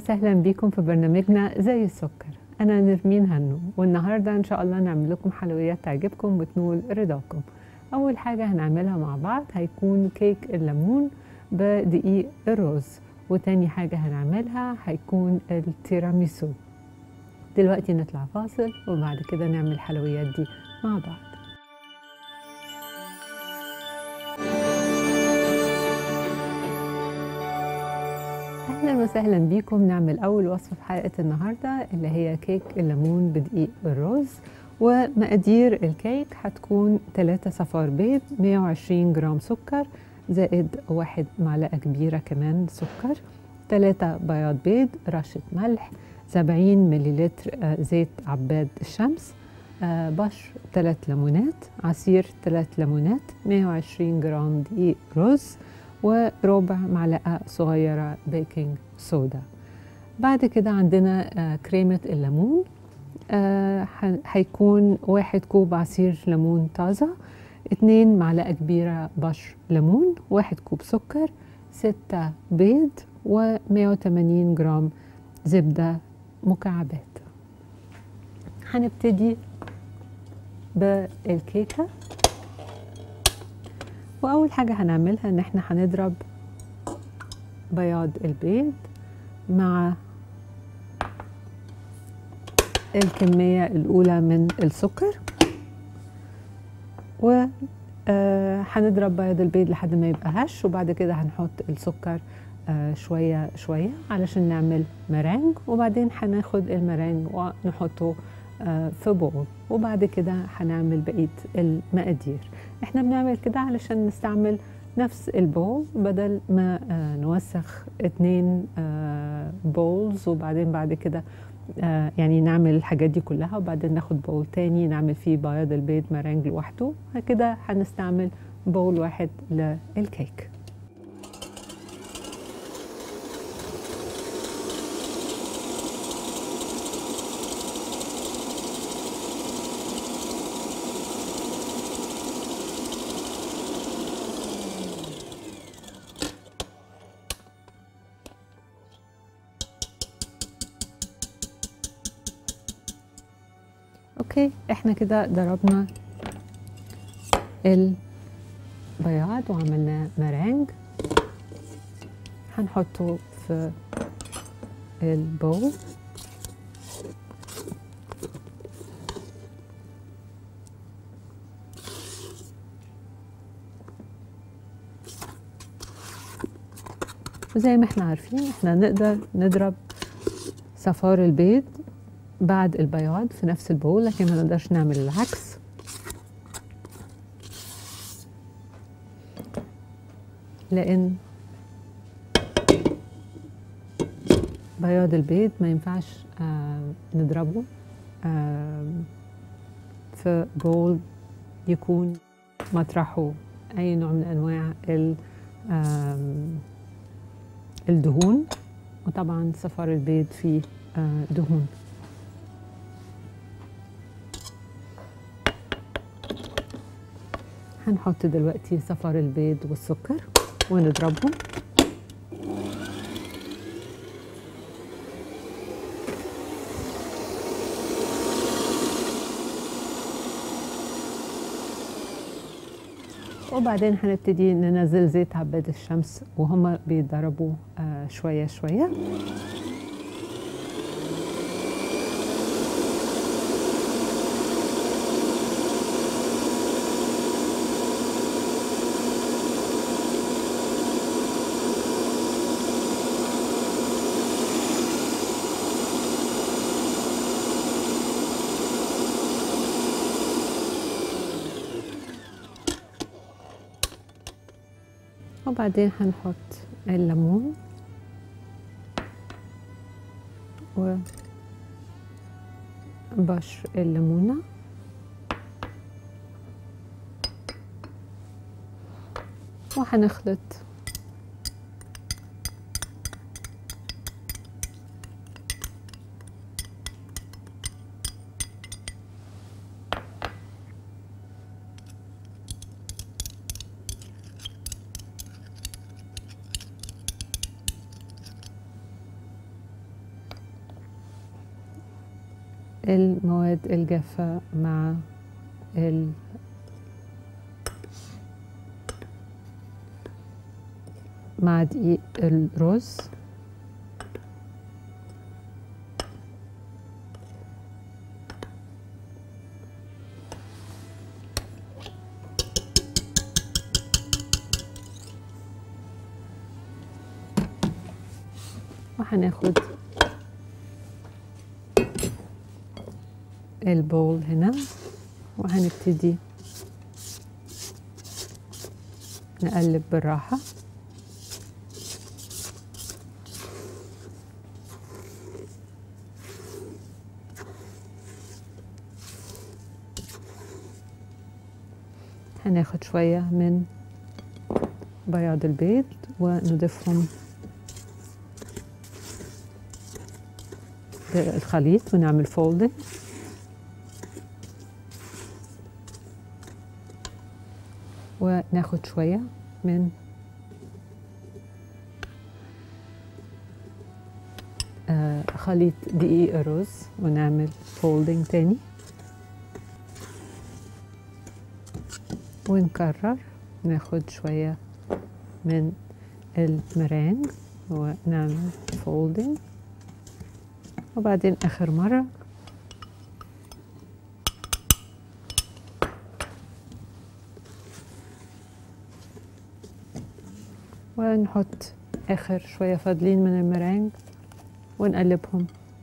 وسهلا بيكم في برنامجنا زي السكر أنا نرمين هنو والنهاردة إن شاء الله نعمل لكم حلويات تعجبكم وتنول رضاكم أول حاجة هنعملها مع بعض هيكون كيك الليمون بدقيق الرز وتاني حاجة هنعملها هيكون التيراميسو دلوقتي نطلع فاصل وبعد كده نعمل الحلويات دي مع بعض اهلا وسهلا بيكم نعمل اول وصفه في حلقه النهارده اللي هي كيك الليمون بدقيق الرز ومقادير الكيك هتكون 3 صفار بيض 120 جرام سكر زائد واحد معلقه كبيره كمان سكر 3 بياض بيض رشه ملح 70 مليلتر زيت عباد الشمس بشر 3 ليمونات عصير 3 ليمونات 120 جرام دقيق رز وربع معلقة صغيرة بيكنج صودا بعد كده عندنا كريمة الليمون هيكون واحد كوب عصير ليمون طازة اتنين معلقة كبيرة بشر ليمون واحد كوب سكر ستة بيض و180 جرام زبدة مكعبات هنبتدي بالكيكه واول حاجه هنعملها ان احنا هنضرب بياض البيض مع الكميه الاولى من السكر و هنضرب بياض البيض لحد ما يبقى هش وبعد كده هنحط السكر شويه شويه علشان نعمل مرانج وبعدين هناخد المرانج ونحطه في بول وبعد كده هنعمل بقيه المقادير احنا بنعمل كده علشان نستعمل نفس البول بدل ما نوسخ اتنين بولز وبعدين بعد كده يعني نعمل الحاجات دي كلها وبعدين ناخد بول تاني نعمل فيه بياض البيض مرانج لوحده كده هنستعمل بول واحد للكيك اوكي احنا كده ضربنا البياض وعملنا مرانج هنحطه في البول وزي ما احنا عارفين احنا نقدر نضرب صفار البيض بعد البياض في نفس البول لكن ما نقدرش نعمل العكس لان بياض البيض ما ينفعش آه نضربه آه في بول يكون مطرحه اي نوع من انواع الدهون وطبعا صفار البيض فيه آه دهون هنحط دلوقتي صفار البيض والسكر ونضربهم وبعدين هنبتدي ننزل زيت عباد الشمس وهما بيتضربوا آه شوية شوية وبعدين هنحط الليمون وبشر الليمونة وهنخلط المواد الجافة مع ال مع دقيق الرز وهناخد البول هنا وهنبتدي نقلب بالراحة هناخد شوية من بياض البيض ونضيفهم بالخليط ونعمل فولدنج وناخد شوية من آه خليط دقيق الرز ونعمل فولدنج تاني ونكرر ناخد شوية من المرانج ونعمل فولدنج وبعدين آخر مرة ونحط آخر شوية فاضلين من المرانج ونقلبهم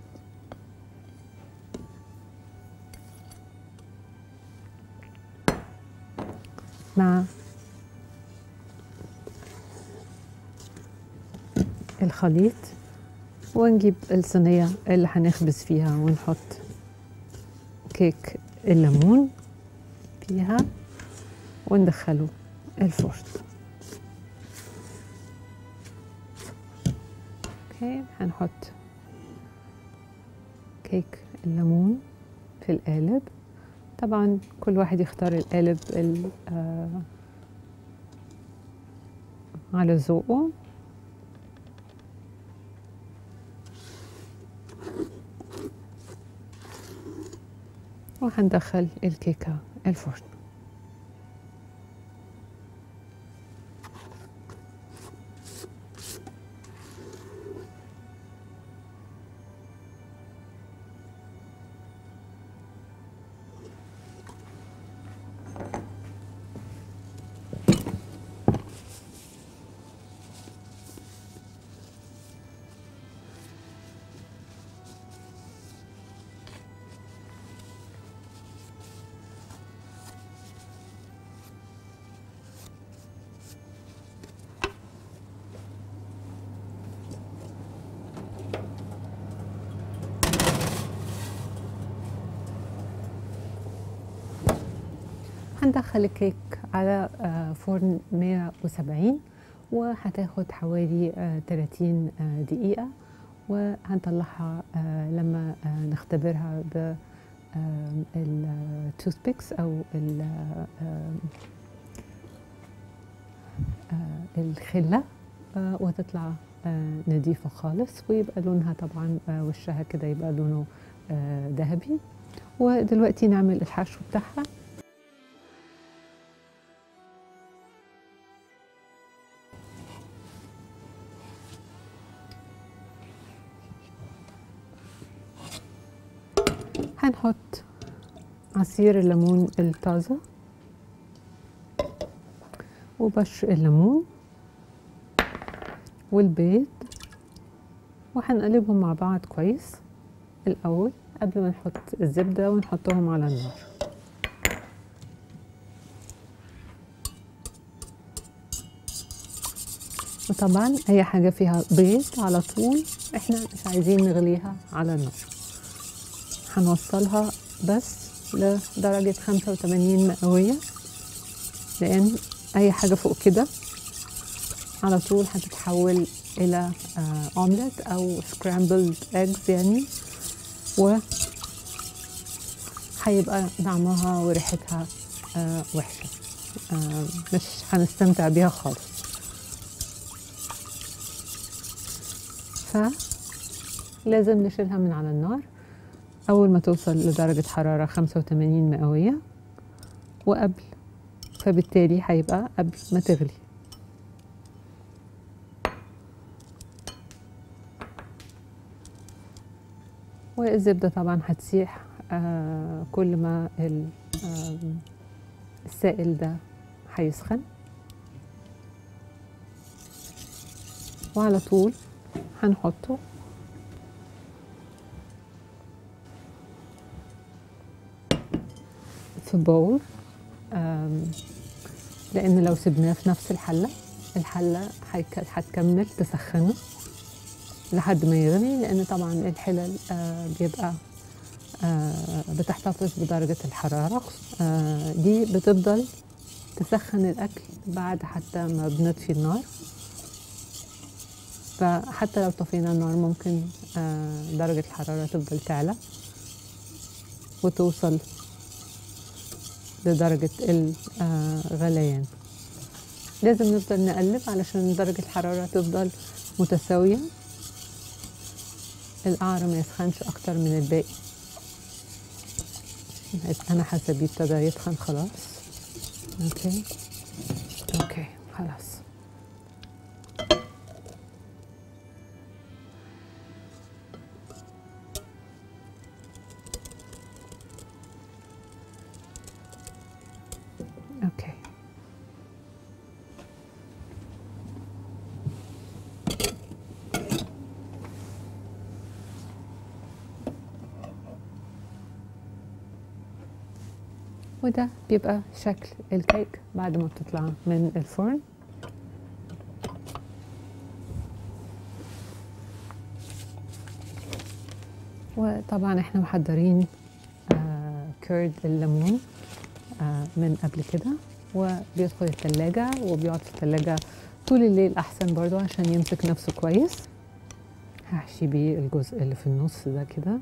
مع الخليط ونجيب الصينية اللي هنخبز فيها ونحط كيك الليمون فيها وندخله الفرن اوكي هنحط كيك الليمون في القالب طبعا كل واحد يختار القالب ال- آه، على ذوقه وهندخل الكيكة الفرن هندخل الكيك على آه، فرن 170 وهتاخد حوالي آه، 30 آه، دقيقة وهنطلعها آه، لما آه، نختبرها ب التوث بيكس او ال- آم، آه، الخلة آه، وتطلع آه، نضيفة خالص ويبقى لونها طبعا آه، وشها كده يبقى لونه آه، ذهبي ودلوقتي نعمل الحشو بتاعها هنحط عصير الليمون الطازة وبشر الليمون والبيض وهنقلبهم مع بعض كويس الأول قبل ما نحط الزبدة ونحطهم على النار وطبعا أي حاجة فيها بيض على طول احنا مش عايزين نغليها على النار هنوصلها بس لدرجة 85 مئوية لأن أي حاجة فوق كده على طول هتتحول إلى آه، أومليت أو سكرامبلد إيجز يعني و هيبقى طعمها وريحتها آه، وحشة آه، مش هنستمتع بيها خالص فلازم نشيلها من على النار أول ما توصل لدرجة حرارة 85 مئوية وقبل فبالتالي هيبقى قبل ما تغلي والزبدة طبعا هتسيح آه كل ما ال- آم، السائل ده هيسخن وعلى طول هنحطه في بول آم، لان لو سبناه في نفس الحله الحله هيك- هتكمل تسخنه لحد ما يغلي لان طبعا الحلل آه، بيبقى آه، بتحتفظ بدرجه الحراره آه، دي بتفضل تسخن الاكل بعد حتى ما بنطفي النار فحتى لو طفينا النار ممكن آه، درجه الحراره تفضل تعلى وتوصل لدرجة الغليان لازم نفضل نقلب علشان درجة الحرارة تفضل متساوية القعر ما يسخنش أكتر من الباقي أنا حسبي ابتدى يتخن خلاص أوكي أوكي خلاص أوكي وده بيبقى شكل الكيك بعد ما بتطلع من الفرن وطبعا احنا محضرين آه كيرد الليمون آه من قبل كده وبيدخل التلاجة وبيقعد في التلاجة طول الليل أحسن برضو عشان يمسك نفسه كويس هحشي بيه الجزء اللي في النص ده كده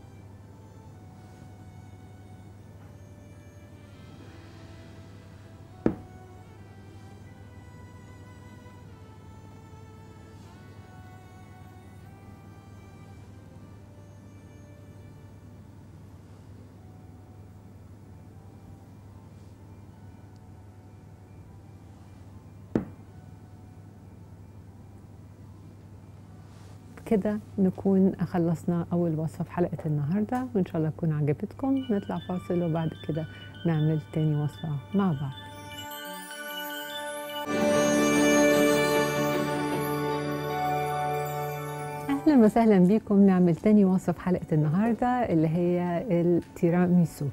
كده نكون خلصنا أول وصفة في حلقة النهاردة وإن شاء الله تكون عجبتكم نطلع فاصل وبعد كده نعمل تاني وصفة مع بعض أهلا وسهلا بكم نعمل تاني وصفة في حلقة النهاردة اللي هي التيراميسو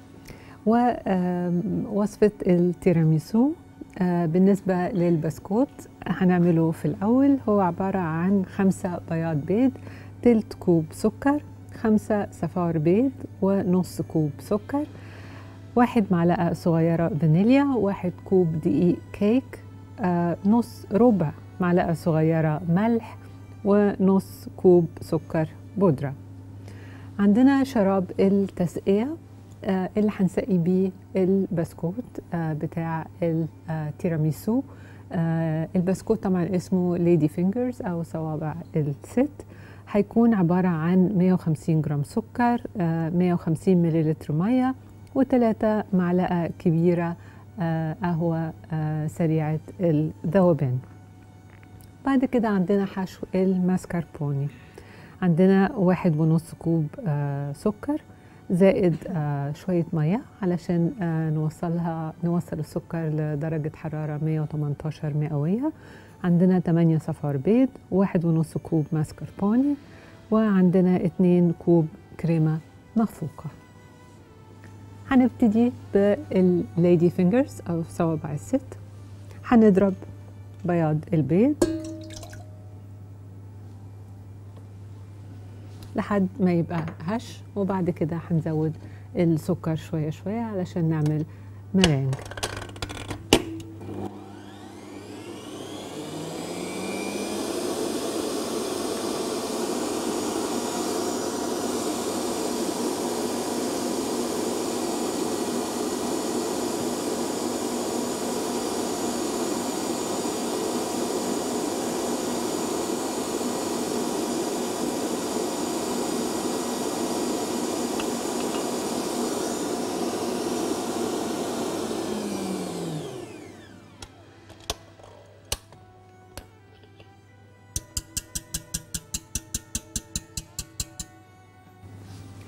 ووصفة التيراميسو آه، بالنسبة للبسكوت هنعمله في الأول هو عبارة عن خمسة بياض بيض تلت كوب سكر خمسة صفار بيض ونص كوب سكر واحد معلقة صغيرة فانيليا واحد كوب دقيق كيك آه، نص ربع معلقة صغيرة ملح ونص كوب سكر بودرة عندنا شراب التسقية آه، اللي هنسقي بيه البسكوت آه، بتاع التيراميسو آه، البسكوت طبعا اسمه ليدي فينجرز او صوابع الست هيكون عبارة عن 150 جرام سكر آه، 150 مليلتر مية وثلاثة معلقة كبيرة آه، قهوة آه، سريعة الذوبان بعد كده عندنا حشو الماسكربوني عندنا واحد ونص كوب آه، سكر زائد آه، شوية مية علشان آه، نوصلها نوصل السكر لدرجة حرارة 118 مئوية عندنا 8 صفار بيض واحد ونص كوب ماسكربوني وعندنا 2 كوب كريمة مخفوقة هنبتدي بالليدي فينجرز أو صوابع الست هنضرب بياض البيض لحد ما يبقى هش وبعد كده هنزود السكر شوية شوية علشان نعمل مرانج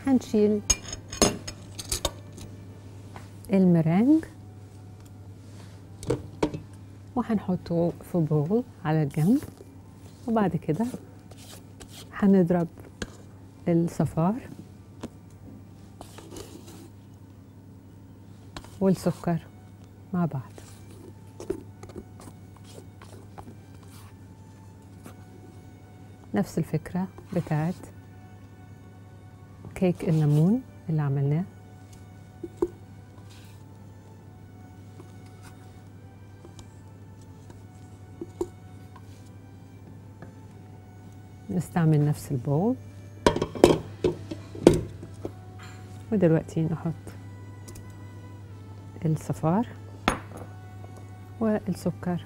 هنشيل المرنج وهنحطه في بول على الجنب وبعد كده هنضرب الصفار والسكر مع بعض نفس الفكرة بتاعت كيك الليمون اللي عملناه نستعمل نفس البول ودلوقتي نحط الصفار والسكر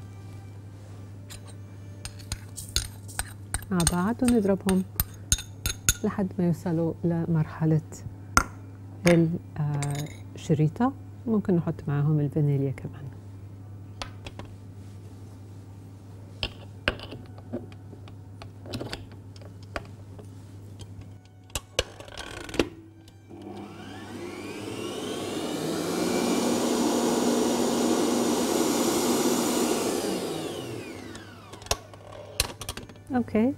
مع بعض ونضربهم لحد ما يوصلوا لمرحلة الشريطة ممكن نحط معاهم الفانيليا كمان اوكي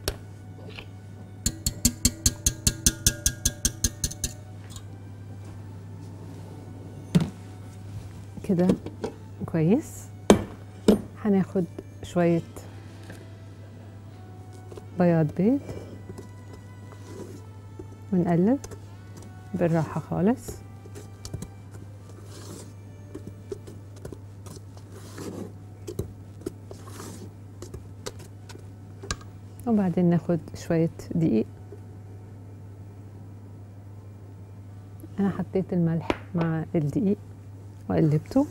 كده كويس هناخد شوية بياض بيض ونقلب بالراحة خالص وبعدين ناخد شوية دقيق أنا حطيت الملح مع الدقيق وقلبته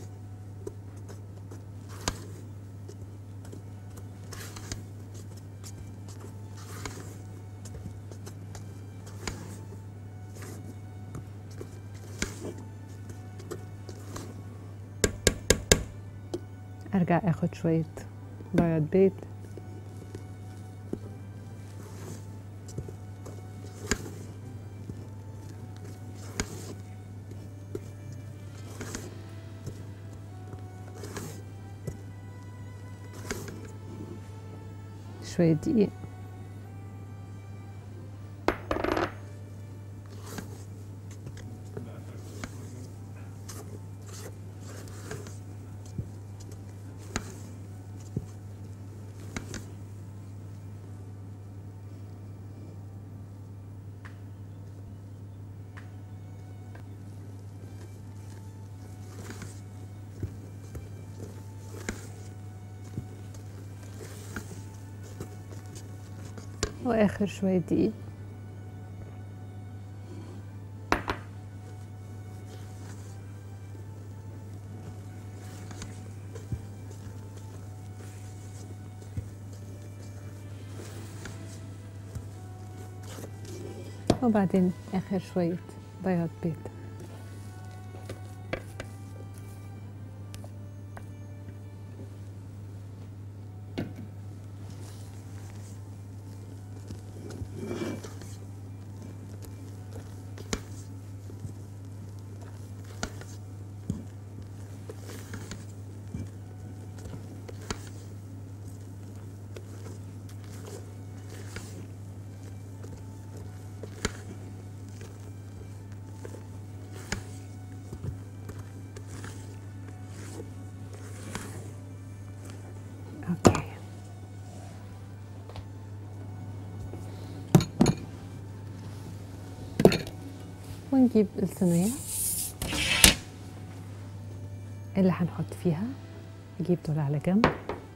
ارجع اخد شوية بياض بيض شوية دقيق واخر شوية دقيق وبعدين اخر شوية بياض بيض اوكي ونجيب الصينية اللي هنحط فيها نجيب دول على جنب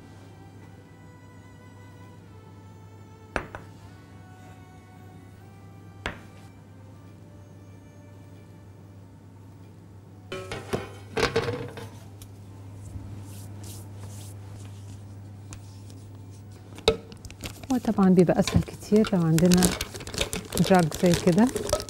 وطبعا بيبقى اسهل كتير لو عندنا جاج زي كده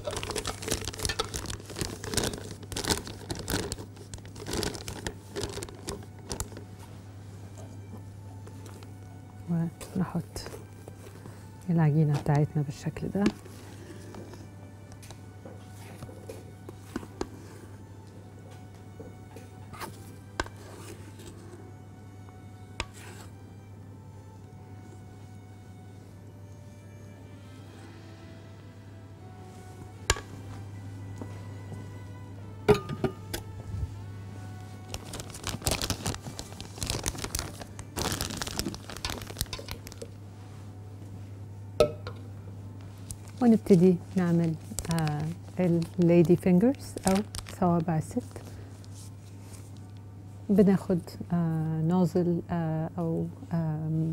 ونحط العجينة بتاعتنا بالشكل ده ونبتدي نعمل آه الليدي فينجرز أو صوابع الست بناخد آه نازل آه أو آم،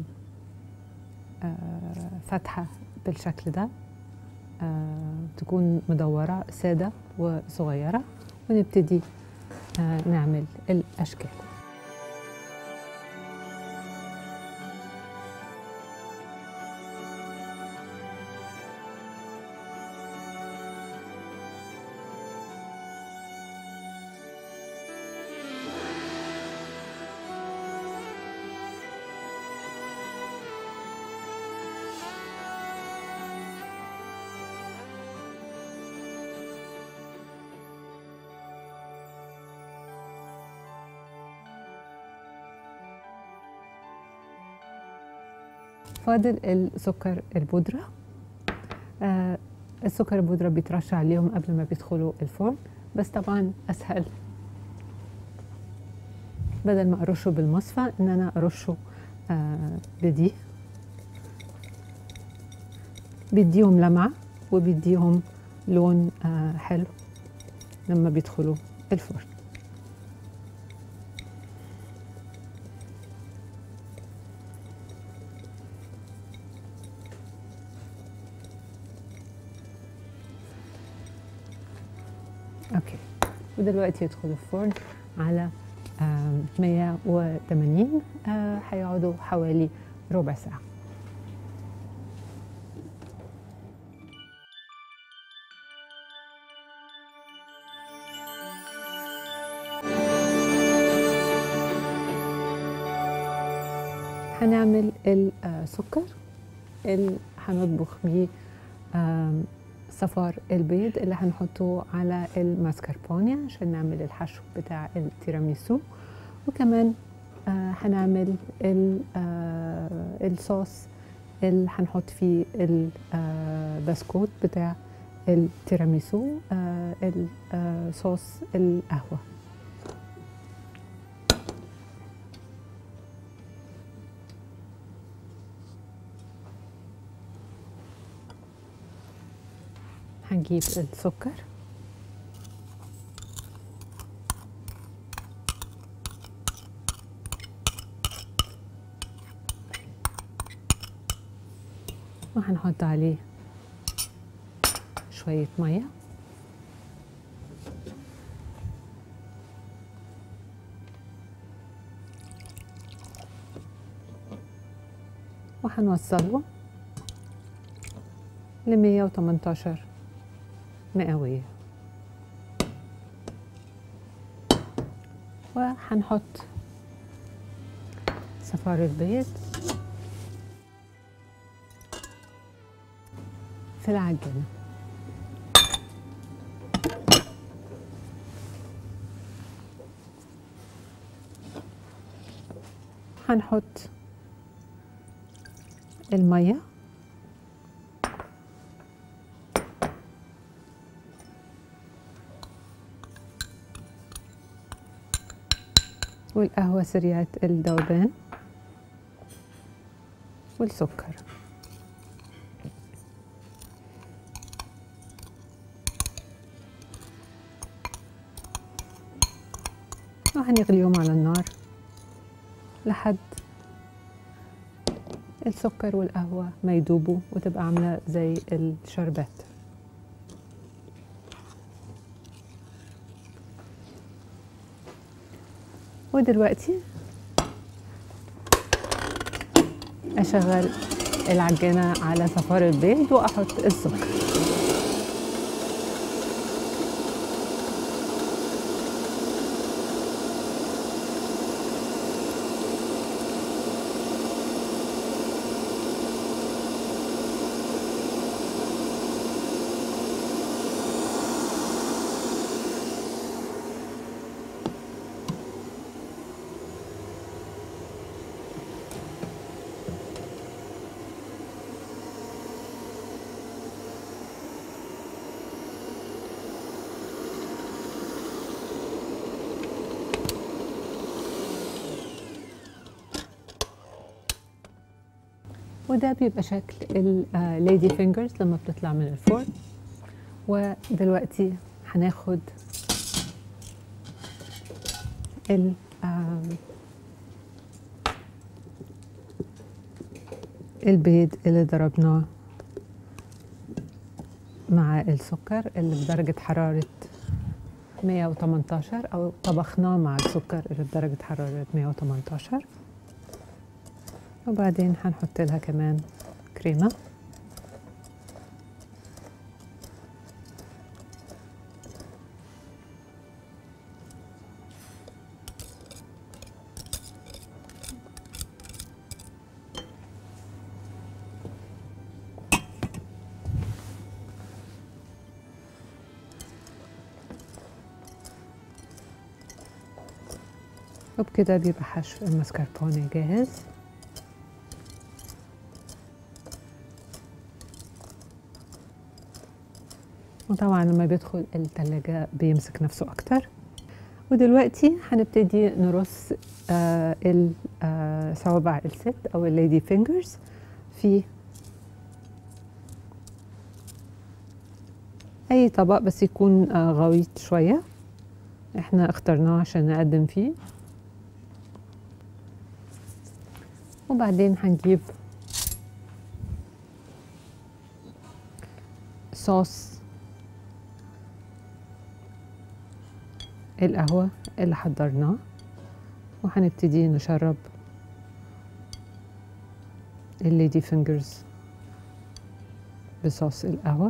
آه فتحة بالشكل ده آه تكون مدورة سادة وصغيرة ونبتدي آه نعمل الأشكال فاضل السكر البودرة آه السكر البودرة بيترش عليهم قبل ما بيدخلوا الفرن بس طبعا أسهل بدل ما أرشه بالمصفى إن أنا أرشه آه بدي بيديهم لمعة وبيديهم لون آه حلو لما بيدخلوا الفرن اوكي ودلوقتي يدخلوا الفرن على آه 180 آه هيقعدوا حوالي ربع ساعة هنعمل السكر اللي هنطبخ بيه آم، صفار البيض اللي هنحطه على الماسكربوني عشان نعمل الحشو بتاع التيراميسو وكمان آه، هنعمل ال- آه، الصوص اللي هنحط فيه البسكوت بتاع التيراميسو آه، الصوص القهوة هنجيب السكر وهنحط عليه شوية مية وهنوصله ل 118 مئوية وهنحط صفار البيض في العجينة هنحط المية والقهوة سريعة الذوبان والسكر وهنغليهم على النار لحد السكر والقهوة ما يدوبوا وتبقى عاملة زي الشربات ودلوقتي أشغل العجينة على صفار البيض وأحط السكر وده بيبقى شكل الليدي فينجرز لما بتطلع من الفرن ودلوقتي هناخد ال آم، البيض اللي ضربناه مع السكر اللي بدرجة حرارة 118 أو طبخناه مع السكر اللي بدرجة حرارة 118 وبعدين هنحط لها كمان كريمة وبكده بيبقى حشو المسكربوني جاهز وطبعا لما بيدخل التلاجة بيمسك نفسه أكتر ودلوقتي هنبتدي نرص آه ال- آه صوابع الست أو الليدي فينجرز في أي طبق بس يكون آه غويط شوية احنا اخترناه عشان نقدم فيه وبعدين هنجيب صوص القهوة اللي حضرناه وهنبتدي نشرب الليدي فينجرز بصوص القهوة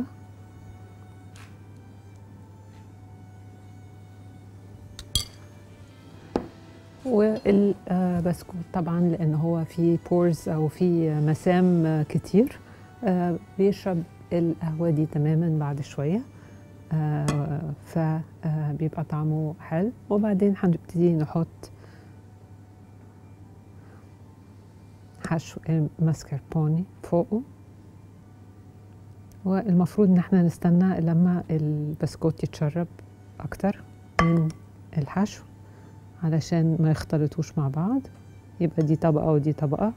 والبسكوت طبعا لان هو فيه بورز او فيه مسام آه، كتير آه، بيشرب القهوة دي تماما بعد شوية فبيبقى طعمه حلو وبعدين هنبتدي نحط حشو الماسكربوني فوقه والمفروض ان احنا نستنى لما البسكوت يتشرب اكتر من الحشو علشان ما يختلطوش مع بعض يبقى دي طبقة ودي طبقة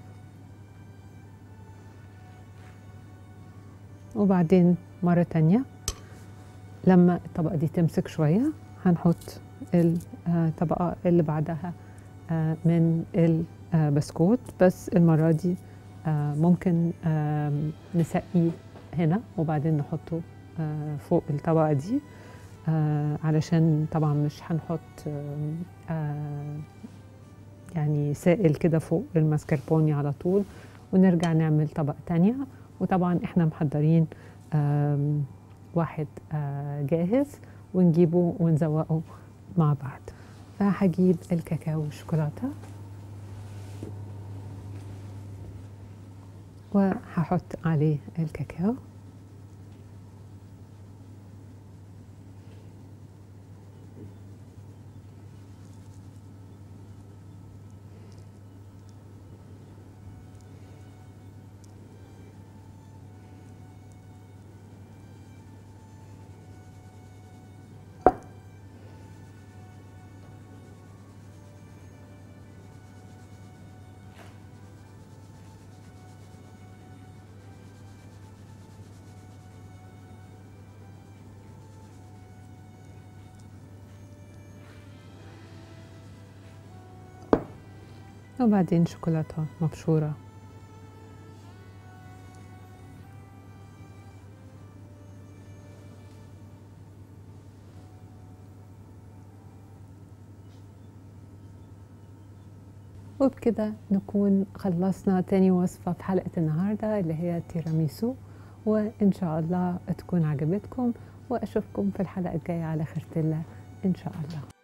وبعدين مرة تانية لما الطبقة دي تمسك شوية هنحط الطبقة اللي بعدها آه، من البسكوت بس المرة دي آه، ممكن آم، نسقيه هنا وبعدين نحطه آه، فوق الطبقة دي آه، علشان طبعا مش هنحط آم، آه، يعني سائل كده فوق الماسكربوني على طول ونرجع نعمل طبقة تانية وطبعا احنا محضرين آم، واحد آه، جاهز ونجيبه ونزوقه مع بعض فهجيب الكاكاو والشوكولاتة وهحط عليه الكاكاو وبعدين شوكولاتة مبشورة وبكده نكون خلصنا تاني وصفة في حلقة النهاردة اللي هي التيراميسو وإن شاء الله تكون عجبتكم وأشوفكم في الحلقة الجاية على خيرة الله إن شاء الله